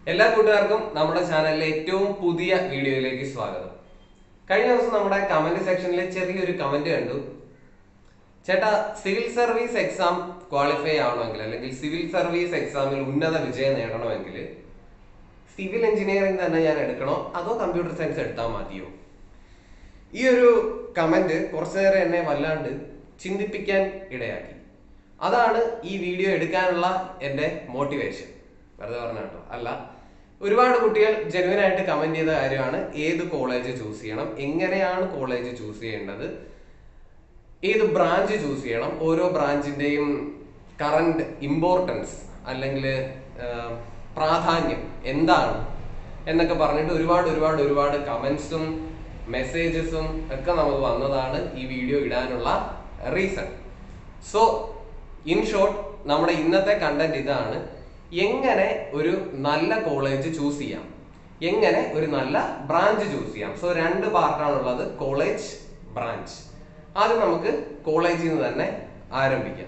എല്ലാ കൂട്ടുകാർക്കും നമ്മുടെ ചാനലിലെ ഏറ്റവും പുതിയ വീഡിയോയിലേക്ക് സ്വാഗതം കഴിഞ്ഞ ദിവസം നമ്മുടെ കമന്റ് സെക്ഷനിൽ ചെറിയൊരു കമന്റ് കണ്ടു ചേട്ടാ സിവിൽ സർവീസ് എക്സാം ക്വാളിഫൈ ആവണമെങ്കിൽ അല്ലെങ്കിൽ സിവിൽ സർവീസ് എക്സാമിൽ ഉന്നത വിജയം നേടണമെങ്കിൽ സിവിൽ എഞ്ചിനീയറിംഗ് തന്നെ ഞാൻ എടുക്കണോ അതോ കമ്പ്യൂട്ടർ സയൻസ് എടുത്താൽ മതിയോ ഈ ഒരു കമന്റ് കുറച്ചു നേരം എന്നെ വല്ലാണ്ട് ചിന്തിപ്പിക്കാൻ ഇടയാക്കി അതാണ് ഈ വീഡിയോ എടുക്കാനുള്ള എൻ്റെ മോട്ടിവേഷൻ വെറുതെ പറഞ്ഞ കേട്ടോ അല്ല ഒരുപാട് കുട്ടികൾ ജെനുവൻ ആയിട്ട് കമന്റ് ചെയ്ത കാര്യമാണ് ഏത് കോളേജ് ചൂസ് ചെയ്യണം എങ്ങനെയാണ് കോളേജ് ചൂസ് ചെയ്യേണ്ടത് ഏത് ബ്രാഞ്ച് ചൂസ് ചെയ്യണം ഓരോ ബ്രാഞ്ചിന്റെയും കറണ്ട് ഇമ്പോർട്ടൻസ് അല്ലെങ്കിൽ പ്രാധാന്യം എന്താണ് എന്നൊക്കെ പറഞ്ഞിട്ട് ഒരുപാട് ഒരുപാട് ഒരുപാട് കമന്റ്സും മെസ്സേജസും ഒക്കെ നമുക്ക് വന്നതാണ് ഈ വീഡിയോ ഇടാനുള്ള റീസൺ സോ ഇൻ ഷോർട്ട് നമ്മുടെ ഇന്നത്തെ കണ്ടന്റ് ഇതാണ് എങ്ങനെ ഒരു നല്ല കോളേജ് ചൂസ് ചെയ്യാം എങ്ങനെ ഒരു നല്ല ബ്രാഞ്ച് ചൂസ് ചെയ്യാം സോ രണ്ട് പാർട്ടാണുള്ളത് കോളേജ് ബ്രാഞ്ച് ആദ്യം നമുക്ക് കോളേജിൽ നിന്ന് തന്നെ ആരംഭിക്കാം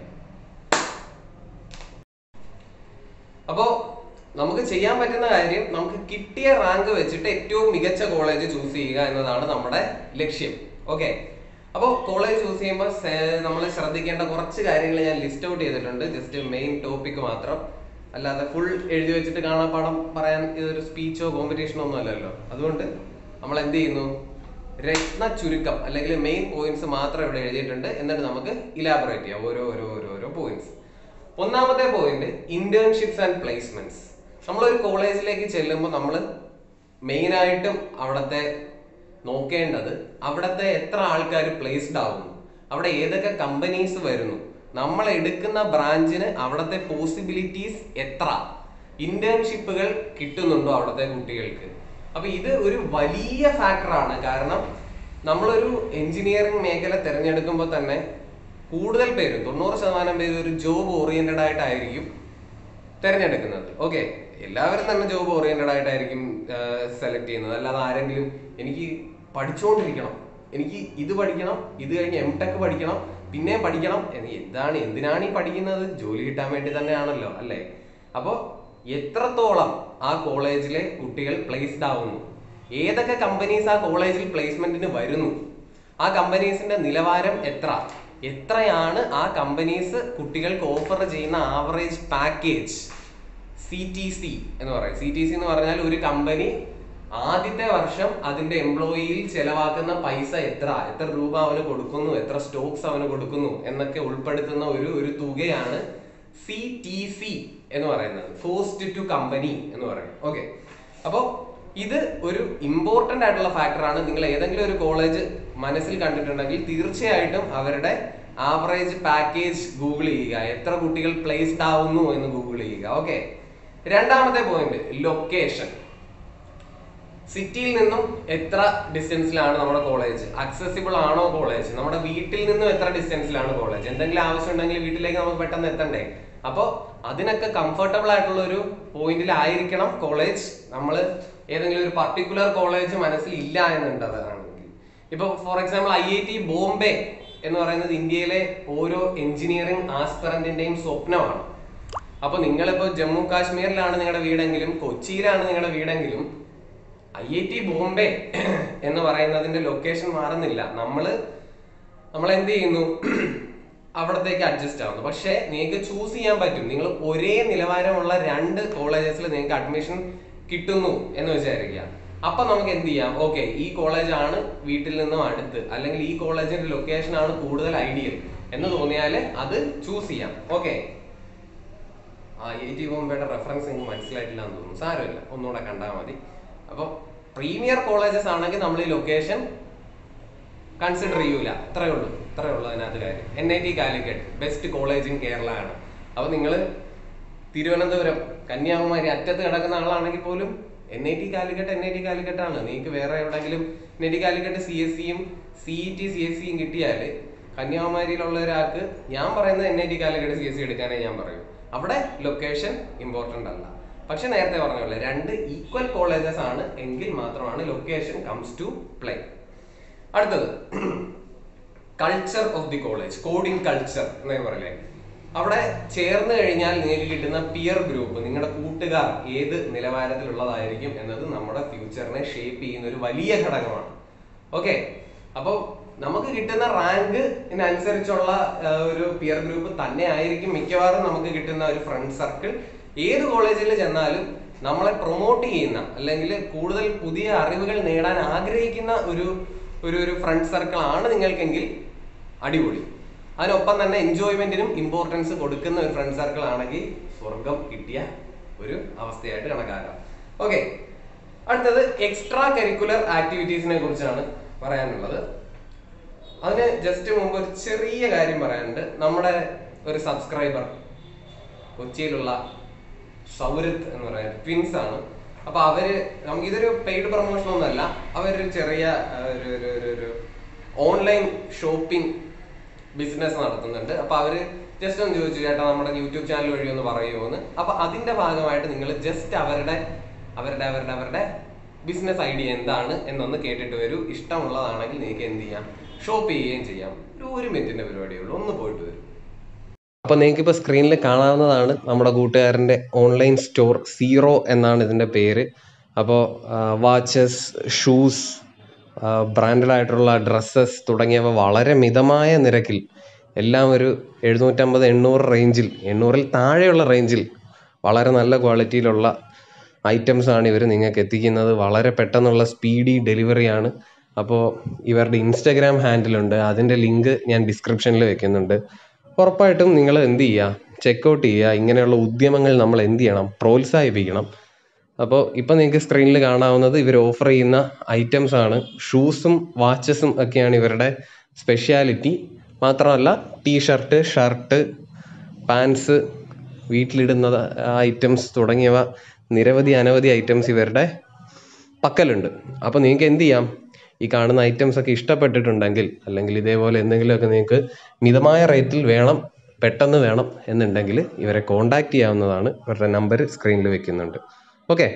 അപ്പോ നമുക്ക് ചെയ്യാൻ പറ്റുന്ന കാര്യം നമുക്ക് കിട്ടിയ റാങ്ക് വെച്ചിട്ട് ഏറ്റവും മികച്ച കോളേജ് ചൂസ് ചെയ്യുക എന്നതാണ് നമ്മുടെ ലക്ഷ്യം ഓക്കെ അപ്പോൾ കോളേജ് ചൂസ് ചെയ്യുമ്പോൾ നമ്മൾ ശ്രദ്ധിക്കേണ്ട കുറച്ച് കാര്യങ്ങൾ ഞാൻ ലിസ്റ്റ് ഔട്ട് ചെയ്തിട്ടുണ്ട് ജസ്റ്റ് മെയിൻ ടോപ്പിക് മാത്രം അല്ലാതെ ഫുൾ എഴുതി വെച്ചിട്ട് കാണാപ്പാടം പറയാൻ ഇതൊരു സ്പീച്ചോ കോമ്പറ്റീഷനോ ഒന്നും അല്ലല്ലോ അതുകൊണ്ട് നമ്മൾ എന്ത് ചെയ്യുന്നു രത്ന ചുരുക്കം അല്ലെങ്കിൽ മെയിൻ പോയിന്റ്സ് മാത്രം ഇവിടെ എഴുതിയിട്ടുണ്ട് എന്നിട്ട് നമുക്ക് ഇലാബറേറ്റ് ചെയ്യാം ഓരോ ഓരോ ഓരോ ഓരോ പോയിന്റ്സ് ഒന്നാമത്തെ പോയിന്റ് ഇന്റേൺഷിപ്സ് ആൻഡ് പ്ലേസ്മെന്റ്സ് നമ്മളൊരു കോളേജിലേക്ക് ചെല്ലുമ്പോൾ നമ്മൾ മെയിനായിട്ടും അവിടുത്തെ നോക്കേണ്ടത് അവിടുത്തെ എത്ര ആൾക്കാർ പ്ലേസ്ഡ് ആവുന്നു അവിടെ ഏതൊക്കെ കമ്പനീസ് വരുന്നു നമ്മൾ എടുക്കുന്ന ബ്രാഞ്ചിന് അവിടുത്തെ പോസിബിലിറ്റീസ് എത്ര ഇന്റേൺഷിപ്പുകൾ കിട്ടുന്നുണ്ടോ അവിടുത്തെ കുട്ടികൾക്ക് അപ്പൊ ഇത് ഒരു വലിയ ഫാക്ടറാണ് കാരണം നമ്മളൊരു എഞ്ചിനീയറിംഗ് മേഖല തിരഞ്ഞെടുക്കുമ്പോൾ തന്നെ കൂടുതൽ പേരും തൊണ്ണൂറ് ശതമാനം പേര് ഒരു ജോബ് ഓറിയന്റഡ് ആയിട്ടായിരിക്കും തിരഞ്ഞെടുക്കുന്നത് ഓക്കെ എല്ലാവരും തന്നെ ജോബ് ഓറിയന്റഡ് ആയിട്ടായിരിക്കും സെലക്ട് ചെയ്യുന്നത് അല്ലാതെ ആരെങ്കിലും എനിക്ക് പഠിച്ചുകൊണ്ടിരിക്കണം എനിക്ക് ഇത് പഠിക്കണം ഇത് കഴിഞ്ഞ് എം ടെക് പഠിക്കണം പിന്നെ പഠിക്കണം എന്ന് എന്താണ് എന്തിനാണ് ഈ പഠിക്കുന്നത് ജോലി കിട്ടാൻ വേണ്ടി തന്നെയാണല്ലോ അല്ലേ അപ്പോൾ എത്രത്തോളം ആ കോളേജിലെ കുട്ടികൾ പ്ലേസ്ഡ് ആവുന്നു ഏതൊക്കെ കമ്പനീസ് ആ കോളേജിൽ പ്ലേസ്മെന്റിന് വരുന്നു ആ കമ്പനീസിന്റെ നിലവാരം എത്ര എത്രയാണ് ആ കമ്പനീസ് കുട്ടികൾക്ക് ഓഫർ ചെയ്യുന്ന average package C T C എന്ന് പറയും സി ടി സി എന്ന് പറഞ്ഞാൽ ഒരു കമ്പനി ആദ്യത്തെ വർഷം അതിന്റെ എംപ്ലോയിയിൽ ചെലവാക്കുന്ന പൈസ എത്ര എത്ര രൂപ അവന് കൊടുക്കുന്നു എത്ര സ്റ്റോക്സ് അവന് കൊടുക്കുന്നു എന്നൊക്കെ ഉൾപ്പെടുത്തുന്ന ഒരു ഒരു തുകയാണ് സി ടി സി എന്ന് പറയുന്നത് കോസ്റ്റ് ടു കമ്പനി എന്ന് പറയും ഓക്കെ അപ്പോൾ ഇത് ഒരു ഇമ്പോർട്ടന്റ് ആയിട്ടുള്ള ഫാക്ടറാണ് നിങ്ങൾ ഏതെങ്കിലും ഒരു കോളേജ് മനസ്സിൽ കണ്ടിട്ടുണ്ടെങ്കിൽ തീർച്ചയായിട്ടും അവരുടെ ആവറേജ് പാക്കേജ് ഗൂഗിൾ ചെയ്യുക എത്ര കുട്ടികൾ പ്ലേസ്ഡ് ആവുന്നു എന്ന് ഗൂഗിൾ ചെയ്യുക ഓക്കെ രണ്ടാമത്തെ പോയിന്റ് ലൊക്കേഷൻ സിറ്റിയിൽ നിന്നും എത്ര ഡിസ്റ്റൻസിലാണ് നമ്മുടെ കോളേജ് അക്സസിബിൾ ആണോ കോളേജ് നമ്മുടെ വീട്ടിൽ നിന്നും എത്ര ഡിസ്റ്റൻസിലാണ് കോളേജ് എന്തെങ്കിലും ആവശ്യം ഉണ്ടെങ്കിൽ വീട്ടിലേക്ക് നമുക്ക് പെട്ടെന്ന് എത്തണ്ടേ അപ്പോൾ അതിനൊക്കെ കംഫർട്ടബിൾ ആയിട്ടുള്ള ഒരു പോയിന്റിലായിരിക്കണം കോളേജ് നമ്മൾ ഏതെങ്കിലും ഒരു പർട്ടിക്കുലർ കോളേജ് മനസ്സിൽ ഇല്ല എന്നുണ്ടതാണെങ്കിൽ ഇപ്പൊ for example I I T Bombay എന്ന് പറയുന്നത് ഇന്ത്യയിലെ ഓരോ എഞ്ചിനീയറിംഗ് ആസ്പെറന്റിന്റെയും സ്വപ്നമാണ് അപ്പൊ നിങ്ങളിപ്പോ ജമ്മു കാശ്മീരിലാണ് നിങ്ങളുടെ വീടെങ്കിലും കൊച്ചിയിലാണ് നിങ്ങളുടെ വീടെങ്കിലും ഐ ഐ ടി ബോംബെ എന്ന് പറയുന്നതിന്റെ ലൊക്കേഷൻ മാറുന്നില്ല നമ്മള് നമ്മൾ എന്ത് ചെയ്യുന്നു അവിടത്തേക്ക് അഡ്ജസ്റ്റ് ആവുന്നു പക്ഷേ നിങ്ങൾക്ക് ചൂസ് ചെയ്യാൻ പറ്റും നിങ്ങൾ ഒരേ നിലവാരമുള്ള രണ്ട് കോളേജസിൽ നിങ്ങൾക്ക് അഡ്മിഷൻ കിട്ടുന്നു എന്ന് വിചാരിക്കുക അപ്പൊ നമുക്ക് എന്ത് ചെയ്യാം ഓക്കെ ഈ കോളേജ് ആണ് വീട്ടിൽ നിന്നും അടുത്ത് അല്ലെങ്കിൽ ഈ കോളേജിന്റെ ലൊക്കേഷൻ ആണ് കൂടുതൽ ഐഡിയൽ എന്ന് തോന്നിയാൽ അത് ചൂസ് ചെയ്യാം ഓക്കെ ആ ഐ ടി ബോംബെയുടെ റെഫറൻസ് നിങ്ങൾക്ക് മനസ്സിലായിട്ടില്ല എന്ന് തോന്നുന്നു സാരമില്ല ഒന്നുകൂടെ കണ്ടാൽ മതി അപ്പോൾ പ്രീമിയർ കോളേജസ് ആണെങ്കിൽ നമ്മൾ ഈ ലൊക്കേഷൻ കൺസിഡർ ചെയ്യൂല ഇത്രയേ ഉള്ളൂ ഇത്രയേ ഉള്ളൂ അതിനകത്ത് കാര്യം N I T Calicut best college in Kerala ആണ് അപ്പോൾ നിങ്ങൾ തിരുവനന്തപുരം കന്യാകുമാരി അറ്റത്ത് കിടക്കുന്ന ആളാണെങ്കിൽ പോലും N I T Calicut N I T Calicut ആണ് നിങ്ങൾക്ക് വേറെ എവിടെയെങ്കിലും N I T Calicut C S സിയും C E T C S സിയും കിട്ടിയാൽ കന്യാകുമാരിയിലുള്ള ഒരാൾക്ക് ഞാൻ പറയുന്നത് N I T Calicut C S C എടുക്കാനേ ഞാൻ പറയൂ അവിടെ ലൊക്കേഷൻ ഇമ്പോർട്ടൻ്റ് അല്ല പക്ഷെ നേരത്തെ പറഞ്ഞ പോലെ രണ്ട് ഈക്വൽ കോളേജസ് ആണ് എങ്കിൽ മാത്രമാണ് ലൊക്കേഷൻ കംസ് ടു പ്ലേ അടുത്തത് culture of the college coding culture എന്നൊക്കെ പറയില്ലേ അവിടെ ചേർന്ന് കഴിഞ്ഞാൽ നിങ്ങൾക്ക് കിട്ടുന്ന പിയർ ഗ്രൂപ്പ് നിങ്ങളുടെ കൂട്ടുകാർ ഏത് നിലവാരത്തിലുള്ളതായിരിക്കും എന്നത് നമ്മുടെ ഫ്യൂച്ചറിനെ ഷേപ്പ് ചെയ്യുന്ന ഒരു വലിയ ഘടകമാണ് ഓക്കെ അപ്പോൾ നമുക്ക് കിട്ടുന്ന റാങ്ക് അനുസരിച്ചുള്ള ഒരു പിയർ ഗ്രൂപ്പ് തന്നെ ആയിരിക്കും മിക്കവാറും നമുക്ക് കിട്ടുന്ന ഒരു ഫ്രണ്ട് സർക്കിൾ ഏത് കോളേജിൽ ചെന്നാലും നമ്മളെ പ്രൊമോട്ട് ചെയ്യുന്ന അല്ലെങ്കിൽ കൂടുതൽ പുതിയ അറിവുകൾ നേടാൻ ആഗ്രഹിക്കുന്ന ഒരു ഒരു ഒരു ഫ്രണ്ട് സർക്കിൾ ആണ് നിങ്ങൾക്കെങ്കിൽ അടിപൊളി അതിനൊപ്പം തന്നെ എൻജോയ്മെന്റിനും ഇമ്പോർട്ടൻസ് കൊടുക്കുന്ന ഒരു ഫ്രണ്ട് സർക്കിൾ ആണെങ്കിൽ സ്വർഗം കിട്ടിയ ഒരു അവസ്ഥയായിട്ട് കണക്കാക്കാം ഓക്കെ അടുത്തത് എക്സ്ട്രാ കരിക്കുലർ ആക്ടിവിറ്റീസിനെ കുറിച്ചാണ് പറയാനുള്ളത് അതിന് ജസ്റ്റ് മുമ്പ് ഒരു ചെറിയ കാര്യം പറയാനുണ്ട് നമ്മുടെ ഒരു സബ്സ്ക്രൈബർ കൊച്ചിയിലുള്ള സൗരത്ത് എന്ന് പറയുന്നത് ട്വിൻസ് ആണ് അപ്പൊ അവര് നമുക്ക് ഇതൊരു പെയ്ഡ് പ്രൊമോഷൻ ഒന്നല്ല അവരൊരു ചെറിയ ആ, ഒരു ഒരു ഒരു ഒരു ഓൺലൈൻ ഷോപ്പിംഗ് ബിസിനസ് നടത്തുന്നുണ്ട് അപ്പൊ അവര് ജസ്റ്റ് ഒന്ന് ചോദിച്ചു ചേട്ടാ നമ്മുടെ യൂട്യൂബ് ചാനൽ വഴി ഒന്ന് പറയുമോ എന്ന് അപ്പൊ അതിന്റെ ഭാഗമായിട്ട് നിങ്ങൾ ജസ്റ്റ് അവരുടെ അവരുടെ അവരുടെ അവരുടെ ബിസിനസ് ഐഡിയ എന്താണ് എന്നൊന്ന് കേട്ടിട്ട് വരൂ ഇഷ്ടമുള്ളതാണെങ്കിൽ നിങ്ങൾക്ക് എന്ത് ചെയ്യാം ഷോപ്പ് ചെയ്യുകയും ചെയ്യാം ഒരു ഒരു മിനിറ്റിന്റെ പരിപാടിയേ ഉള്ളൂ ഒന്ന് പോയിട്ട് വരും അപ്പോൾ നിങ്ങൾക്ക് ഇപ്പോൾ സ്ക്രീനിൽ കാണാവുന്നതാണ് നമ്മുടെ കൂട്ടുകാരൻ്റെ ഓൺലൈൻ സ്റ്റോർ സീറോ എന്നാണ് ഇതിൻ്റെ പേര് അപ്പോൾ വാച്ചസ് ഷൂസ് ബ്രാൻഡഡ് ആയിട്ടുള്ള ഡ്രസ്സസ് തുടങ്ങിയവ വളരെ മിതമായ നിരക്കിൽ എല്ലാം ഒരു എഴുന്നൂറ്റമ്പത് എണ്ണൂറ് റേഞ്ചിൽ എണ്ണൂറിൽ താഴെയുള്ള റേഞ്ചിൽ വളരെ നല്ല ക്വാളിറ്റിയിലുള്ള ഐറ്റംസ് ആണ് ഇവർ നിങ്ങൾക്ക് എത്തിക്കുന്നത് വളരെ പെട്ടെന്നുള്ള സ്പീഡി ഡെലിവറിയാണ് അപ്പോൾ ഇവരുടെ ഇൻസ്റ്റഗ്രാം ഹാൻഡിലുണ്ട് അതിൻ്റെ ലിങ്ക് ഞാൻ ഡിസ്ക്രിപ്ഷനിൽ വെക്കുന്നുണ്ട് ഉറപ്പായിട്ടും നിങ്ങൾ എന്ത് ചെയ്യുക ചെക്കൗട്ട് ചെയ്യുക ഇങ്ങനെയുള്ള ഉദ്യമങ്ങൾ നമ്മൾ എന്ത് ചെയ്യണം പ്രോത്സാഹിപ്പിക്കണം അപ്പോൾ ഇപ്പം നിങ്ങൾക്ക് സ്ക്രീനിൽ കാണാവുന്നത് ഇവർ ഓഫർ ചെയ്യുന്ന ഐറ്റംസ് ആണ് ഷൂസും വാച്ചസും ഒക്കെയാണ് ഇവരുടെ സ്പെഷ്യാലിറ്റി മാത്രമല്ല ടീഷർട്ട് ഷർട്ട് പാൻസ് വീട്ടിലിടുന്ന ഐറ്റംസ് തുടങ്ങിയവ നിരവധി അനവധി ഐറ്റംസ് ഇവരുടെ പക്കലുണ്ട് അപ്പോൾ നിങ്ങൾക്ക് എന്ത് ചെയ്യാം ഈ കാണുന്ന ഐറ്റംസ് ഒക്കെ ഇഷ്ടപ്പെട്ടിട്ടുണ്ടെങ്കിൽ അല്ലെങ്കിൽ ഇതേപോലെ എന്തെങ്കിലുമൊക്കെ നിങ്ങൾക്ക് മിതമായ റേറ്റിൽ വേണം പെട്ടെന്ന് വേണം എന്നുണ്ടെങ്കിൽ ഇവരെ കോണ്ടാക്ട് ചെയ്യാവുന്നതാണ് ഇവരുടെ നമ്പർ സ്ക്രീനിൽ വെക്കുന്നുണ്ട് ഓക്കെ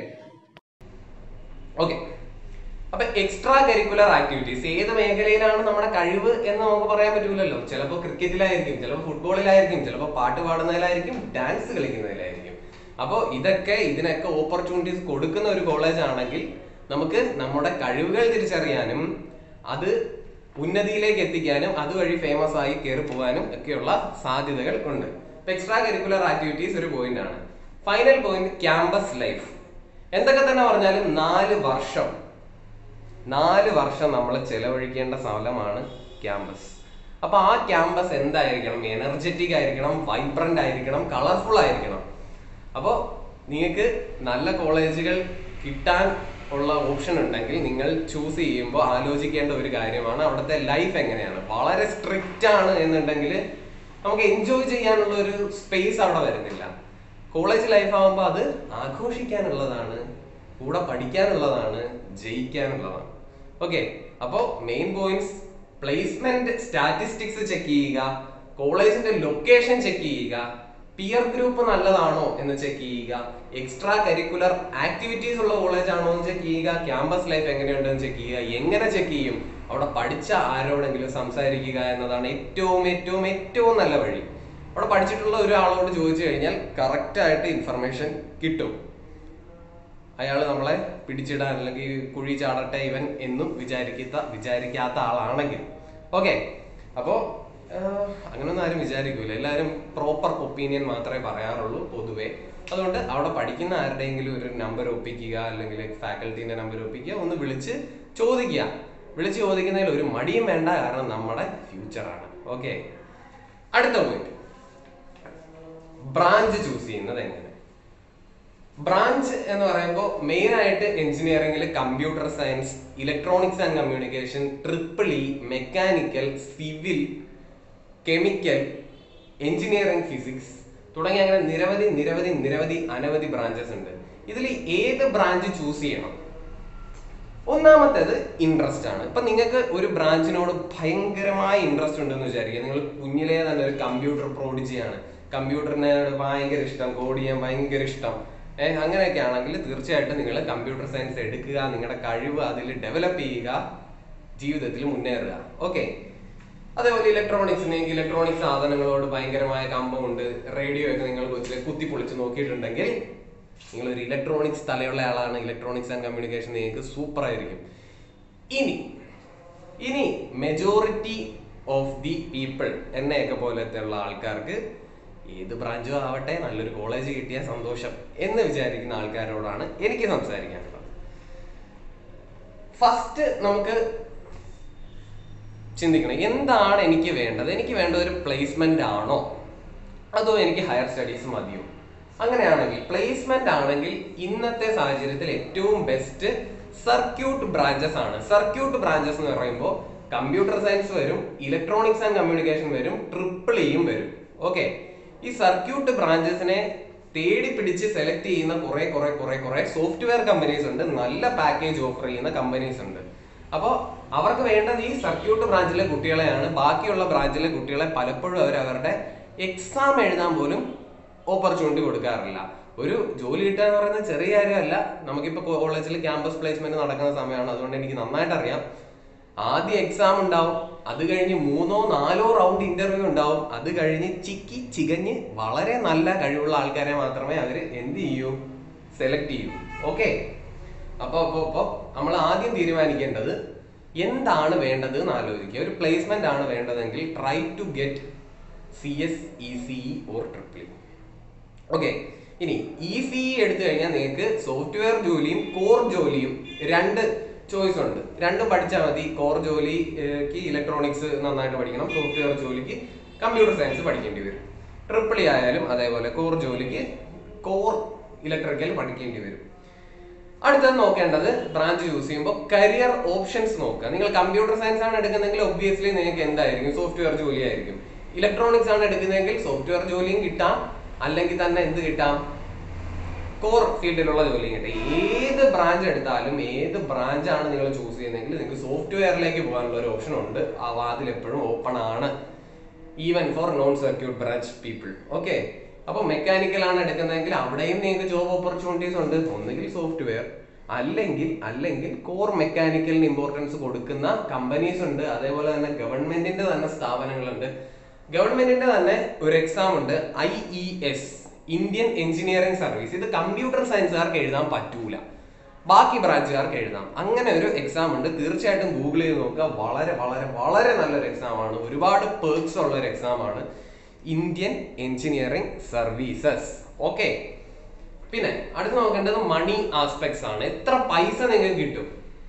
ഓക്കെ അപ്പൊ എക്സ്ട്രാ കരിക്കുലർ ആക്ടിവിറ്റീസ് ഏത് മേഖലയിലാണ് നമ്മുടെ കഴിവ് എന്ന് നമുക്ക് പറയാൻ പറ്റൂലല്ലോ ചിലപ്പോൾ ക്രിക്കറ്റിലായിരിക്കും ചിലപ്പോൾ ഫുട്ബോളിലായിരിക്കും ചിലപ്പോൾ പാട്ട് പാടുന്നതിലായിരിക്കും ഡാൻസ് കളിക്കുന്നതിലായിരിക്കും അപ്പോൾ ഇതൊക്കെ ഇതിനൊക്കെ ഓപ്പർച്യൂണിറ്റീസ് കൊടുക്കുന്ന ഒരു കോളേജ് ആണെങ്കിൽ നമുക്ക് നമ്മുടെ കഴിവുകൾ തിരിച്ചറിയാനും അത് ഉന്നതിയിലേക്ക് എത്തിക്കാനും അതുവഴി ഫേമസ് ആയി കയറി പോകാനും ഒക്കെയുള്ള സാധ്യതകൾ ഉണ്ട് ഇപ്പൊ എക്സ്ട്രാ കരിക്കുലർ ആക്ടിവിറ്റീസ് ഒരു പോയിന്റ് ആണ് ഫൈനൽ പോയിന്റ് ക്യാമ്പസ് ലൈഫ് എന്തൊക്കെ തന്നെ പറഞ്ഞാലും നാല് വർഷം നാല് വർഷം നമ്മൾ ചെലവഴിക്കേണ്ട സ്ഥലമാണ് ക്യാമ്പസ് അപ്പൊ ആ ക്യാമ്പസ് എന്തായിരിക്കണം എനർജറ്റിക് ആയിരിക്കണം വൈബ്രന്റ് ആയിരിക്കണം കളർഫുൾ ആയിരിക്കണം അപ്പോൾ നിങ്ങൾക്ക് നല്ല കോളേജുകൾ കിട്ടാൻ ഉള്ള ഓപ്ഷൻ ഉണ്ടെങ്കിൽ നിങ്ങൾ ചൂസ് ചെയ്യുമ്പോൾ ആലോചിക്കേണ്ട ഒരു കാര്യമാണ് അവിടുത്തെ ലൈഫ് എങ്ങനെയാണ് വളരെ സ്ട്രിക്റ്റ് ആണ് എന്നുണ്ടെങ്കിൽ നമുക്ക് എൻജോയ് ചെയ്യാനുള്ള ഒരു സ്പേസ് അവിടെ വരുന്നില്ല കോളേജ് ലൈഫ് ആകുമ്പോൾ അത് ആഘോഷിക്കാനുള്ളതാണ് കൂടെ പഠിക്കാനുള്ളതാണ് ജയിക്കാനുള്ളതാണ് ഓക്കെ അപ്പോൾ main points placement statistics check ചെയ്യുക കോളേജിന്റെ ലൊക്കേഷൻ ചെക്ക് ചെയ്യുക പിയർ ഗ്രൂപ്പ് നല്ലതാണോ എന്ന് ചെക്ക് ചെയ്യുക എക്സ്ട്രാ കരിക്കുലർ ആക്ടിവിറ്റീസ് ഉള്ള കോളേജ് ആണോ എന്ന് ചെക്ക് ചെയ്യുക ക്യാമ്പസ് ലൈഫ് എങ്ങനെയുണ്ടെന്ന് ചെക്ക് ചെയ്യുക എങ്ങനെ ചെക്ക് ചെയ്യും അവിടെ പഠിച്ച ആരോടെങ്കിലും സംസാരിക്കുക എന്നതാണ് ഏറ്റവും ഏറ്റവും ഏറ്റവും നല്ല വഴി അവിടെ പഠിച്ചിട്ടുള്ള ഒരാളോട് ചോദിച്ചു കഴിഞ്ഞാൽ കറക്റ്റ് ആയിട്ട് ഇൻഫർമേഷൻ കിട്ടും അയാൾ നമ്മളെ പിടിച്ചിടാൻ അല്ലെങ്കിൽ കുഴി ചാടട്ടെ ഇവൻ എന്നും വിചാരിക്കാത്ത വിചാരിക്കാത്ത ആളാണെങ്കിൽ ഓക്കെ അപ്പോ ആഹ്, അങ്ങനൊന്നും ആരും വിചാരിക്കൂല എല്ലാവരും പ്രോപ്പർ ഒപ്പീനിയൻ മാത്രമേ പറയാറുള്ളൂ പൊതുവെ അതുകൊണ്ട് അവിടെ പഠിക്കുന്ന ആരുടെയെങ്കിലും ഒരു നമ്പർ ഒപ്പിക്കുക അല്ലെങ്കിൽ ഫാക്കൽറ്റീന്റെ നമ്പർ ഒപ്പിക്കുക ഒന്ന് വിളിച്ച് ചോദിക്കുക വിളിച്ച് ചോദിക്കുന്നതിൽ ഒരു മടിയും വേണ്ട കാരണം നമ്മുടെ ഫ്യൂച്ചറാണ് ഓക്കെ അടുത്ത പോയിന്റ് ബ്രാഞ്ച് ചൂസ് ചെയ്യുന്നത് എങ്ങനെ ബ്രാഞ്ച് എന്ന് പറയുമ്പോൾ മെയിൻ ആയിട്ട് എഞ്ചിനീയറിംഗിൽ computer science electronics and communication triple E mechanical civil chemical engineering physics തുടങ്ങിയ അങ്ങനെ നിരവധി നിരവധി നിരവധി അനവധി ബ്രാഞ്ചസ് ഉണ്ട് ഇതിൽ ഏത് ബ്രാഞ്ച് ചൂസ് ചെയ്യണം ഒന്നാമത്തേത് ഇൻട്രസ്റ്റ് ആണ് ഇപ്പൊ നിങ്ങൾക്ക് ഒരു ബ്രാഞ്ചിനോട് ഭയങ്കരമായ ഇൻട്രസ്റ്റ് ഉണ്ടെന്ന് വിചാരിക്കുക നിങ്ങൾ കുഞ്ഞിലേ തന്നെ ഒരു കമ്പ്യൂട്ടർ പ്രോഡിജിയാണ് കമ്പ്യൂട്ടറിനോട് ഭയങ്കര ഇഷ്ടം കോഡ് ചെയ്യാൻ ഭയങ്കര ഇഷ്ടം ഏഹ് അങ്ങനെയൊക്കെ ആണെങ്കിൽ തീർച്ചയായിട്ടും നിങ്ങൾ കമ്പ്യൂട്ടർ സയൻസ് എടുക്കുക നിങ്ങളുടെ കഴിവ് അതിൽ ഡെവലപ്പ് ചെയ്യുക ജീവിതത്തിൽ മുന്നേറുക ഓക്കെ അതേപോലെ ഇലക്ട്രോണിക്സിന് ഇലക്ട്രോണിക് സാധനങ്ങളോട് ഭയങ്കരമായ കമ്പമുണ്ട് റേഡിയോ ഒക്കെ നിങ്ങൾ കൊച്ചിലെ കുത്തി പൊളിച്ച് നോക്കിയിട്ടുണ്ടെങ്കിൽ നിങ്ങൾ ഒരു ഇലക്ട്രോണിക്സ് തലയുള്ള ആളാണ് ഇലക്ട്രോണിക്സ് ആൻഡ് കമ്മ്യൂണിക്കേഷൻ നിങ്ങൾക്ക് സൂപ്പർ ആയിരിക്കും ഇനി ഇനി മെജോറിറ്റി ഓഫ് ദി പീപ്പിൾ എന്നെയൊക്കെ പോലത്തെ ഉള്ള ആൾക്കാർക്ക് ഏത് ബ്രാഞ്ചും ആവട്ടെ നല്ലൊരു കോളേജ് കിട്ടിയ സന്തോഷം എന്ന് വിചാരിക്കുന്ന ആൾക്കാരോടാണ് എനിക്ക് സംസാരിക്കാനുള്ളത് ഫസ്റ്റ് നമുക്ക് ചിന്തിക്കണം എന്താണ് എനിക്ക് വേണ്ടത് എനിക്ക് വേണ്ട ഒരു പ്ലേസ്മെന്റ് ആണോ അതോ എനിക്ക് ഹയർ സ്റ്റഡീസ് മതിയോ അങ്ങനെയാണെങ്കിൽ പ്ലേസ്മെന്റ് ആണെങ്കിൽ ഇന്നത്തെ സാഹചര്യത്തിൽ ഏറ്റവും ബെസ്റ്റ് സർക്യൂട്ട് ബ്രാഞ്ചസ് ആണ് സർക്യൂട്ട് ബ്രാഞ്ചസ് എന്ന് പറയുമ്പോൾ കമ്പ്യൂട്ടർ സയൻസ് വരും ഇലക്ട്രോണിക്സ് ആൻഡ് കമ്മ്യൂണിക്കേഷൻ വരും ട്രിപ്പിൾ ഇയും വരും ഓക്കെ ഈ സർക്യൂട്ട് ബ്രാഞ്ചസിനെ തേടി പിടിച്ച് സെലക്ട് ചെയ്യുന്ന കുറെ കുറെ കുറെ കുറെ സോഫ്റ്റ്വെയർ കമ്പനീസ് ഉണ്ട് നല്ല പാക്കേജ് ഓഫർ ചെയ്യുന്ന കമ്പനീസ് ഉണ്ട് അപ്പോൾ അവർക്ക് വേണ്ടത് ഈ സർക്യൂട്ട് ബ്രാഞ്ചിലെ കുട്ടികളെയാണ് ബാക്കിയുള്ള ബ്രാഞ്ചിലെ കുട്ടികളെ പലപ്പോഴും അവർ അവരുടെ എക്സാം എഴുതാൻ പോലും ഓപ്പർച്യൂണിറ്റി കൊടുക്കാറില്ല ഒരു ജോലി കിട്ടുക എന്ന് പറയുന്നത് ചെറിയ കാര്യമല്ല നമുക്കിപ്പോൾ കോളേജിൽ ക്യാമ്പസ് പ്ലേസ്മെന്റ് നടക്കുന്ന സമയമാണ് അതുകൊണ്ട് എനിക്ക് നന്നായിട്ട് അറിയാം ആദ്യം എക്സാം ഉണ്ടാവും അത് കഴിഞ്ഞ് മൂന്നോ നാലോ റൗണ്ട് ഇന്റർവ്യൂ ഉണ്ടാവും അത് കഴിഞ്ഞ് ചിക്കി ചികഞ്ഞ് വളരെ നല്ല കഴിവുള്ള ആൾക്കാരെ മാത്രമേ അവർ എന്ത് ചെയ്യൂ സെലക്ട് ചെയ്യൂ ഓക്കെ അപ്പോൾ അപ്പോൾ അപ്പോൾ നമ്മൾ ആദ്യം തീരുമാനിക്കേണ്ടത് എന്താണ് വേണ്ടത് എന്ന് ആലോചിക്കുക ഒരു പ്ലേസ്മെന്റ് ആണ് വേണ്ടതെങ്കിൽ try to get C S E C or triple okay ഇനി ഇ സി എടുത്തു കഴിഞ്ഞാൽ നിങ്ങൾക്ക് സോഫ്റ്റ്വെയർ ജോലിയും കോർ ജോലിയും രണ്ട് ചോയ്സ് ഉണ്ട് രണ്ടും പഠിച്ചാൽ മതി കോർ ജോലിക്ക് ഇലക്ട്രോണിക്സ് നന്നായിട്ട് പഠിക്കണം സോഫ്റ്റ്വെയർ ജോലിക്ക് കമ്പ്യൂട്ടർ സയൻസ് പഠിക്കേണ്ടി വരും ട്രിപ്പിൾ ആയാലും അതേപോലെ കോർ ജോലിക്ക് കോർ ഇലക്ട്രിക്കൽ പഠിക്കേണ്ടി വരും അടുത്തത് നോക്കേണ്ടത് ബ്രാഞ്ച് യൂസ് ചെയ്യുമ്പോൾ കരിയർ ഓപ്ഷൻസ് നോക്കുക നിങ്ങൾ കമ്പ്യൂട്ടർ സയൻസ് ആണ് എടുക്കുന്നതെങ്കിൽ ഒബ്വിയസ്ലി നിങ്ങൾക്ക് എന്തായിരിക്കും സോഫ്റ്റ്വെയർ ജോലി ആയിരിക്കും ഇലക്ട്രോണിക്സ് ആണ് എടുക്കുന്നതെങ്കിൽ സോഫ്റ്റ്വെയർ ജോലിയും കിട്ടാം അല്ലെങ്കിൽ തന്നെ എന്ത് കിട്ടാം കോർ ഫീൽഡിലുള്ള ജോലിയും കിട്ടാം ഏത് ബ്രാഞ്ച് എടുത്താലും ഏത് ബ്രാഞ്ചാണ് നിങ്ങൾ ചൂസ് ചെയ്യുന്നതെങ്കിൽ നിങ്ങൾക്ക് സോഫ്റ്റ്വെയറിലേക്ക് പോകാനുള്ള ഒരു ഓപ്ഷൻ ഉണ്ട് ആ വാതിൽ എപ്പോഴും ഓപ്പൺ ആണ് even for non circuit branch people okay അപ്പോൾ മെക്കാനിക്കൽ ആണ് എടുക്കുന്നതെങ്കിൽ അവിടെയും നിങ്ങൾക്ക് ജോബ് ഓപ്പർച്യൂണിറ്റീസ് ഉണ്ട് ഒന്നുകിൽ സോഫ്റ്റ്വെയർ അല്ലെങ്കിൽ അല്ലെങ്കിൽ കോർ മെക്കാനിക്കലിന് ഇമ്പോർട്ടൻസ് കൊടുക്കുന്ന കമ്പനീസ് ഉണ്ട് അതേപോലെ തന്നെ ഗവൺമെന്റിന്റെ തന്നെ സ്ഥാപനങ്ങളുണ്ട് ഗവൺമെന്റിന്റെ തന്നെ ഒരു എക്സാം ഉണ്ട് I E S Indian engineering service ഇത് കമ്പ്യൂട്ടർ സയൻസുകാർക്ക് എഴുതാൻ പറ്റൂല ബാക്കി ബ്രാഞ്ചുകാർക്ക് എഴുതാം അങ്ങനെ ഒരു എക്സാം ഉണ്ട് തീർച്ചയായിട്ടും ഗൂഗിൾ ചെയ്ത് നോക്കുക വളരെ വളരെ വളരെ നല്ലൊരു എക്സാം ആണ് ഒരുപാട് പേർക്സ് ഉള്ള ഒരു എക്സാം ആണ് ഇന്ത്യൻ എഞ്ചിനീയറിംഗ് സർവീസസ് ഓക്കെ പിന്നെ അടുത്ത് നോക്കേണ്ടത് മണി ആസ്പെക്ട്സ് ആണ് എത്ര പൈസ നിങ്ങൾക്ക് കിട്ടും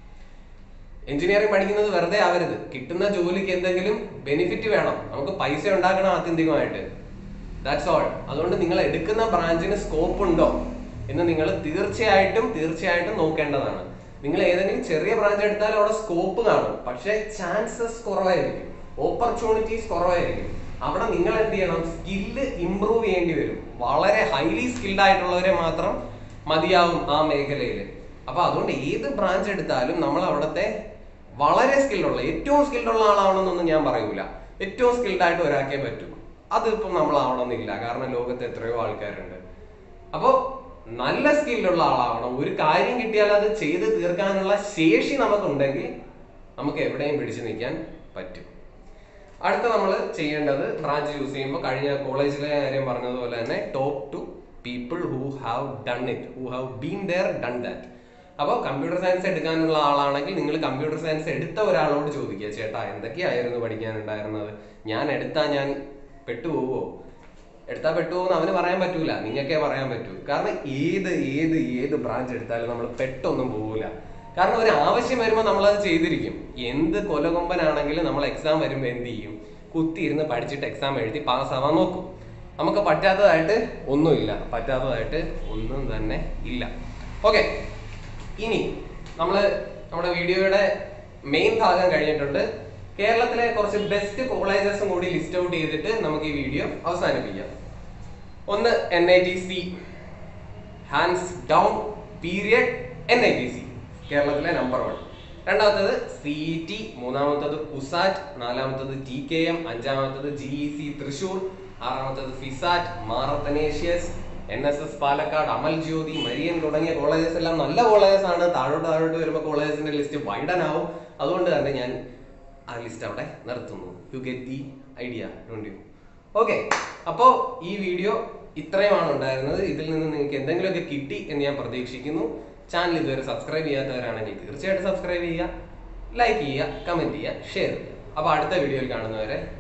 എഞ്ചിനീയറിംഗ് പഠിക്കുന്നത് വെറുതെ ആവരുത് കിട്ടുന്ന ജോലിക്ക് എന്തെങ്കിലും ബെനിഫിറ്റ് വേണം നമുക്ക് പൈസ ഉണ്ടാക്കണം ആത്യന്തികമായിട്ട് ദാറ്റ്സ് ഓൾ അതുകൊണ്ട് നിങ്ങൾ എടുക്കുന്ന ബ്രാഞ്ചിന് സ്കോപ്പ് ഉണ്ടോ എന്ന് നിങ്ങൾ തീർച്ചയായിട്ടും തീർച്ചയായിട്ടും നോക്കേണ്ടതാണ് നിങ്ങൾ ഏതെങ്കിലും ചെറിയ ബ്രാഞ്ച് എടുത്താൽ അവിടെ സ്കോപ്പ് കാണും പക്ഷേ ചാൻസസ് കുറവായിരിക്കും ഓപ്പർച്യൂണിറ്റീസ് കുറവായിരിക്കും അവിടെ നിങ്ങൾ എന്ത് ചെയ്യണം സ്കില്ല് ഇംപ്രൂവ് ചെയ്യേണ്ടി വരും വളരെ ഹൈലി സ്കിൽഡ് ആയിട്ടുള്ളവരെ മാത്രം മതിയാവും ആ മേഖലയിൽ അപ്പൊ അതുകൊണ്ട് ഏത് ബ്രാഞ്ച് എടുത്താലും നമ്മൾ അവിടുത്തെ വളരെ സ്കിൽഡുള്ള ഏറ്റവും സ്കിൽഡുള്ള ആളാവണമെന്നൊന്നും ഞാൻ പറയൂല ഏറ്റവും സ്കിൽഡ് ആയിട്ട് ഒരാൾക്കേ പറ്റൂ അതിപ്പം നമ്മൾ ആവണമെന്നില്ല കാരണം ലോകത്ത് എത്രയോ ആൾക്കാരുണ്ട് അപ്പോൾ നല്ല സ്കില്ലുള്ള ആളാവണം ഒരു കാര്യം കിട്ടിയാൽ അത് ചെയ്ത് തീർക്കാനുള്ള ശേഷി നമുക്കുണ്ടെങ്കിൽ നമുക്ക് എവിടെയും പിടിച്ചു നിൽക്കാൻ പറ്റും അടുത്ത നമ്മൾ ചെയ്യേണ്ടത് ബ്രാഞ്ച് യൂസ് ചെയ്യുമ്പോൾ കഴിഞ്ഞ കോളേജിലെ കാര്യം പറഞ്ഞതുപോലെ തന്നെ talk to people who have done it who have been there done that അപ്പോൾ കമ്പ്യൂട്ടർ സയൻസ് എടുക്കാനുള്ള ആളാണെങ്കിൽ നിങ്ങൾ കമ്പ്യൂട്ടർ സയൻസ് എടുത്ത ഒരാളോട് ചോദിക്കുക ചേട്ടാ എന്തൊക്കെയായിരുന്നു പഠിക്കാനുണ്ടായിരുന്നത് ഞാൻ എടുത്താൽ ഞാൻ പെട്ടുപോകുമോ എടുത്താൽ പെട്ടുപോകുന്ന അവന് പറയാൻ പറ്റൂല നിങ്ങൾക്കേ പറയാൻ പറ്റൂ കാരണം ഏത് ഏത് ഏത് ബ്രാഞ്ച് എടുത്താലും നമ്മൾ പെട്ടൊന്നും പോകൂല കാരണം ഒരു ആവശ്യം വരുമ്പോൾ നമ്മളത് ചെയ്തിരിക്കും എന്ത് കൊലകൊമ്പനാണെങ്കിലും നമ്മൾ എക്സാം വരുമ്പോൾ എന്ത് ചെയ്യും കുത്തിയിരുന്ന് പഠിച്ചിട്ട് എക്സാം എഴുതി പാസ്സാവാൻ നോക്കും നമുക്ക് പറ്റാത്തതായിട്ട് ഒന്നുമില്ല പറ്റാത്തതായിട്ട് ഒന്നും തന്നെ ഇല്ല ഓക്കെ ഇനി നമ്മൾ നമ്മുടെ വീഡിയോയുടെ മെയിൻ ഭാഗം കഴിഞ്ഞിട്ടുണ്ട് കേരളത്തിലെ കുറച്ച് ബെസ്റ്റ് കോളേജസും കൂടി ലിസ്റ്റ് ഔട്ട് ചെയ്തിട്ട് നമുക്ക് ഈ വീഡിയോ അവസാനിപ്പിക്കാം ഒന്ന് N I T C hands down period N I T C കേരളത്തിലെ നമ്പർ വൺ രണ്ടാമത്തത് സി ഇ ടി മൂന്നാമത്തത് കുസാറ്റ് നാലാമത്തത് ടി കെ എം അഞ്ചാമത്തത് G E C Thrissur ആറാമത്തത് FISAT മാറത്തനേഷ്യസ് N S S Palakkad അമൽ ജ്യോതി മരിയൻ തുടങ്ങിയ കോളേജസ് എല്ലാം നല്ല കോളേജസ് ആണ് താഴോട്ട് താഴോട്ട് വരുമ്പോൾ കോളേജസിന്റെ ലിസ്റ്റ് വൈഡൻ ആവും അതുകൊണ്ട് തന്നെ ഞാൻ ആ ലിസ്റ്റ് അവിടെ നിർത്തുന്നു you get the idea don't you okay അപ്പോൾ ഈ വീഡിയോ ഇത്രയുമാണ് ഉണ്ടായിരുന്നത് ഇതിൽ നിന്ന് നിങ്ങൾക്ക് എന്തെങ്കിലുമൊക്കെ കിട്ടി എന്ന് ഞാൻ പ്രതീക്ഷിക്കുന്നു ചാനൽ ഇതുവരെ സബ്സ്ക്രൈബ് ചെയ്യാത്തവരാണെങ്കിൽ തീർച്ചയായിട്ടും സബ്സ്ക്രൈബ് ചെയ്യുക ലൈക്ക് ചെയ്യുക കമന്റ് ചെയ്യുക ഷെയർ ചെയ്യുക അപ്പോൾ അടുത്ത വീഡിയോയിൽ കാണുന്നവരെ